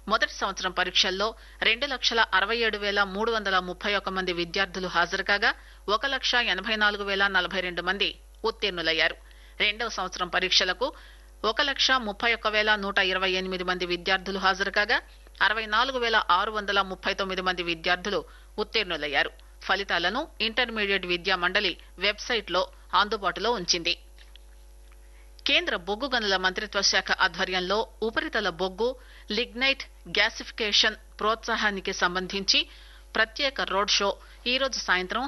మొదటి సంవత్సరం పరీక్షల్లో రెండు లక్షల అరవై ఏడు వేల మూడు వందల ముప్పై ఒక్క మంది విద్యార్థులు హాజరు కాగా ఒక లక్ష ఎనభై నాలుగు వేల నలభై రెండు మంది ఉత్తీర్ణులయ్యారు రెండవ సంవత్సరం పరీక్షలకు ఒక లక్ష ముప్పై ఒక్క వేల నూట ఇరవై ఎనిమిది మంది విద్యార్థులు హాజరు కాగా అరవై నాలుగు వేల ఆరు వందల ముప్పై తొమ్మిది మంది విద్యార్థులు ఉత్తీర్ణులయ్యారు ఫలితాలను ఇంటర్మీడియట్ విద్యా మండలి వెబ్సైట్లో అందుబాటులో ఉంచింది కేంద్ర బొగ్గు గనుల మంత్రిత్వ శాఖ ఆధ్వర్యంలో ఉపరితల బొగ్గు లిగ్నైట్ గ్యాసిఫికేషన్ ప్రోత్సాహానికి సంబంధించి ప్రత్యేక రోడ్ షో ఈ రోజు సాయంత్రం